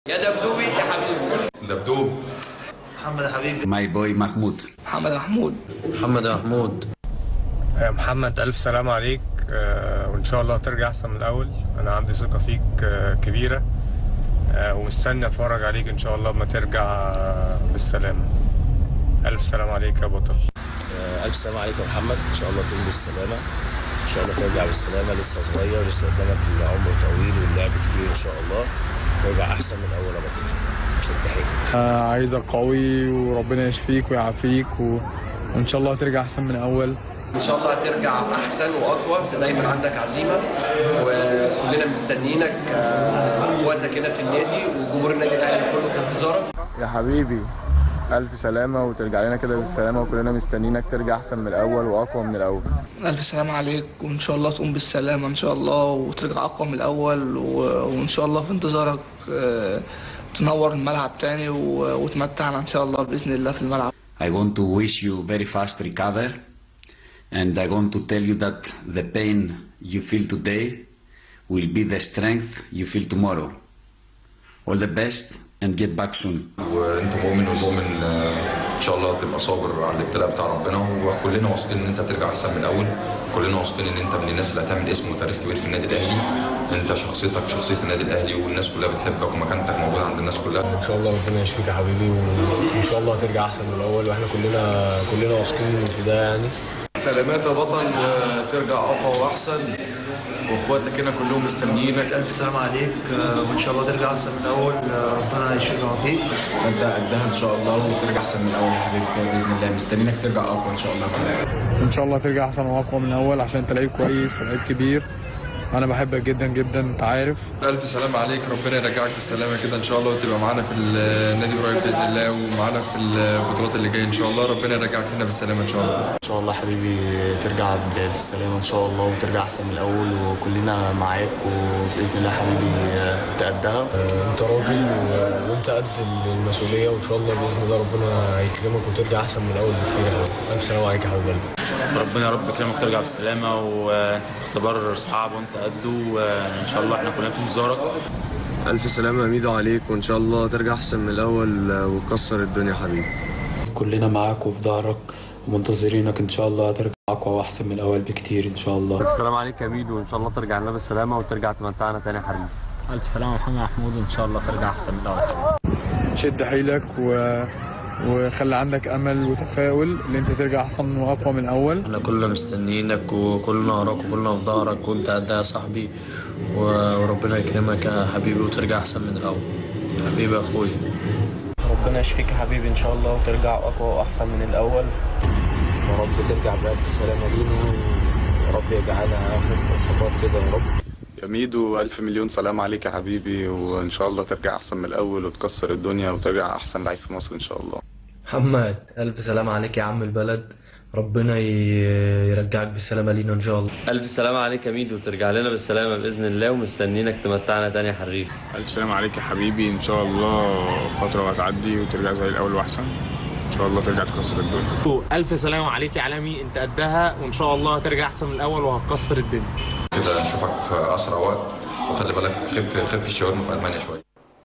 يا دبدوبي يا حبيبي دبدوب محمد حبيبي My boy Mahmoud. محمد محمود محمد محمود محمد ألف سلام عليك آه، وإن شاء الله ترجع أحسن من الأول أنا عندي ثقة فيك آه، كبيرة آه، ومستني أتفرج عليك إن شاء الله لما ترجع آه، بالسلامة ألف سلام عليك يا بطل ألف سلام عليك يا محمد إن شاء الله تكون بالسلامة إن شاء الله ترجع بالسلامة لسه صغير لسه قدامك العمر طويل واللعب كتير إن شاء الله ترجع أحسن من أول يا بطل شد حيلك عايزك قوي وربنا يشفيك ويعافيك و... وان شاء الله هترجع احسن من الاول ان شاء الله هترجع احسن واقوى انت دايما عندك عزيمه وكلنا مستنيينك آه، اخواتك هنا في النادي وجمهور النادي الاهلي كله في انتظارك يا حبيبي الف سلامه وترجع لنا كده بالسلامه وكلنا مستنيينك ترجع احسن من الاول واقوى من الاول ألف سلام عليك وإن شاء الله تقوم بالسلامة إن شاء الله وترجع أقوى من الأول و- وإن شاء الله في انتظارك آه، تنور الملعب تاني و- وتمتعنا إن شاء الله بإذن الله في الملعب I want to wish you very fast recover and I want to tell you that the pain you feel today will be the strength you feel tomorrow. All the best and get back soon. وانت مؤمن والمؤمن آه، ان شاء الله تبقى صابر على الابتلاء بتاع ربنا وكلنا واثقين ان انت ترجع احسن من الاول كلنا واثقين ان انت من الناس اللي هتعمل اسم وتاريخ كبير في النادي الاهلي انت شخصيتك شخصيه النادي الاهلي والناس كلها بتحبك ومكانتك موجوده عند الناس كلها ان شاء الله ربنا يشفيك يا حبيبي وان شاء الله هترجع احسن من الاول واحنا كلنا كلنا واثقين في ده يعني سلامات يا بطل وترجع اقوى واحسن واخواتك هنا كلهم مستنيينك ألف سلام عليك آه، وإن شاء الله ترجع أحسن من الأول آه، ربنا يشفيك ويعافيك انت قدها ان شاء الله وترجع احسن من الاول يا حبيبي كده باذن الله مستنيينك ترجع اقوى ان شاء الله ان شاء الله هترجع احسن واقوى من الاول عشان انت لعيب كويس ولعيب كبير انا بحبك جدا جدا انت عارف الف سلام عليك ربنا يرجعك بالسلامه كده ان شاء الله وتبقى معانا في النادي قريب باذن الله ومعانا في البطولات اللي جايه ان شاء الله ربنا يرجعك هنا بالسلامه ان شاء الله ان شاء الله حبيبي ترجع بالسلامه ان شاء الله وترجع احسن من الاول وكلنا معاك وباذن الله حبيبي تقدها انت راجل و- وانت قد المسؤوليه وان شاء الله باذن الله ربنا هيكرمك وترجع احسن من الاول بكتير قوي الف سلام عليك يا حبيب قلبي ربنا يا رب يكرمك ترجع بالسلامة وانت في اختبار صعب وانت قده وان شاء الله احنا كلنا في انتظارك ألف سلامة يا ميدو عليك وإن شاء الله ترجع أحسن من الأول آه، وتكسر الدنيا حبيبي كلنا معاك وفي ظهرك ومنتظرينك ان شاء الله هترجع اقوى واحسن من الاول بكتير ان شاء الله السلام عليك يا ميدو وإن شاء الله ترجع لنا بالسلامة وترجع تمتعنا تاني يا حبيبي الف سلامه محمد محمود وان شاء الله ترجع احسن من الاول شد حيلك و... وخلي عندك امل وتفاؤل ان انت ترجع احسن واقوى من الاول احنا كلنا مستنيينك وكلنا وراك وكلنا في ظهرك وانت قدها يا صاحبي و- وربنا يكرمك يا حبيبي وترجع احسن من الاول حبيبي يا اخويا ربنا يشفيك يا حبيبي ان شاء الله وترجع اقوى واحسن من الاول يا رب ترجع بألف سلامة لينا ويا رب يجعلها اخر فرصات كده يا رب يا ميدو ألف مليون سلام عليك يا حبيبي وإن شاء الله ترجع أحسن من الأول وتكسر الدنيا وترجع أحسن لعيب في مصر إن شاء الله محمد ألف سلام عليك يا عم البلد ربنا ي- يرجعك بالسلامة لينا إن شاء الله ألف سلام عليك يا ميدو وترجع لنا بالسلامة بإذن الله ومستنيينك تمتعنا تاني يا حريف ألف سلام عليك يا حبيبي إن شاء الله فترة وهتعدي وترجع زي الأول وأحسن إن شاء الله ترجع تكسر الدنيا الف سلامة عليك يا عالمي انت قدها وان شاء الله هترجع احسن من الاول وهتكسر الدنيا كده نشوفك في اسرع وقت وخلي بالك خف خف الشاورما في المانيا شويه